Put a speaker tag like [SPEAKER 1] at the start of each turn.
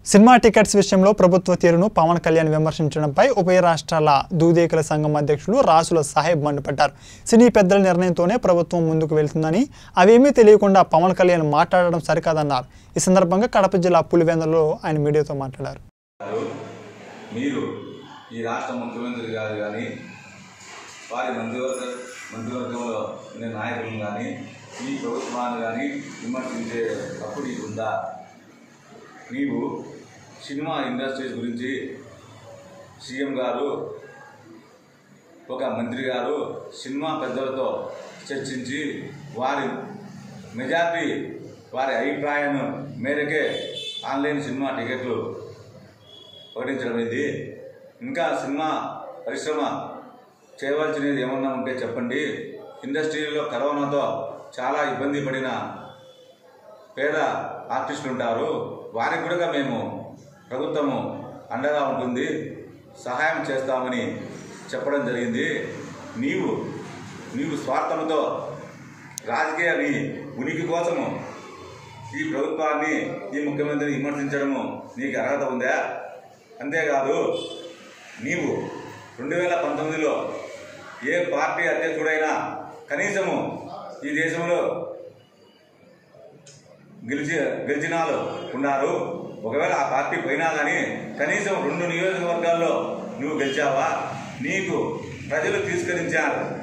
[SPEAKER 1] cinema tickets విషయంలో ప్రభుత్వ తీరును పవన్ కళ్యాణ్ విమర్శించడంపై ఉభయ రాష్ట్రాల దూదేకుల సంఘం అధ్యక్షులు రాసుల సాహెబ్ మండిపడ్డారు సినీ పెద్దల నిర్ణయంతోనే ప్రభుత్వం ముందుకు వెళ్తుందని అవేమీ తెలియకుండా పవన్ కళ్యాణ్ మాట్లాడడం సరికాదన్నారు ఈ సందర్భంగా కడప జిల్లా పులివెందులో ఆయన మీడియాతో మాట్లాడారు
[SPEAKER 2] గారు మీరు ఈ రాష్ట్ర ముఖ్యమంత్రి గారు కానీ వారి మంత్రివర్గ మంత్రివర్గంలో ఉండే నాయకులను కానీ ఈ ప్రభుత్వాన్ని కానీ విమర్శించే అప్పుడు ఉందా నీవు సినిమా ఇండస్ట్రీస్ గురించి సీఎం గారు ఒక మంత్రి గారు సినిమా పెద్దలతో చర్చించి వారి మెజార్టీ వారి అభిప్రాయం మేరకే ఆన్లైన్ సినిమా టికెట్లు ప్రకటించడం ఇది ఇంకా సినిమా పరిశ్రమ చేయవలసినది ఏమన్నా ఉంటే చెప్పండి ఇండస్ట్రీలో కరోనాతో చాలా ఇబ్బంది పడిన పేద ఆర్టిస్టులు ఉంటారు వారికి కూడా మేము ప్రభుత్వము అండగా ఉంటుంది సహాయం చేస్తామని చెప్పడం జరిగింది నీవు నీవు స్వార్థంతో రాజకీయ నీ ఉనికి కోసము ఈ ప్రభుత్వాన్ని ఈ ముఖ్యమంత్రిని విమర్శించడము నీకు అర్హత ఉందా అంతేకాదు నీవు రెండు వేల పంతొమ్మిదిలో ఏ పార్టీ అధ్యక్షుడైనా కనీసము ఈ దేశంలో గెలిచి గెలిచిన వాళ్ళు ఉన్నారు ఒకవేళ ఆ పార్టీ పోయినా కానీ కనీసం రెండు నియోజకవర్గాల్లో నువ్వు గెలిచావా నీకు ప్రజలు తిరస్కరించారు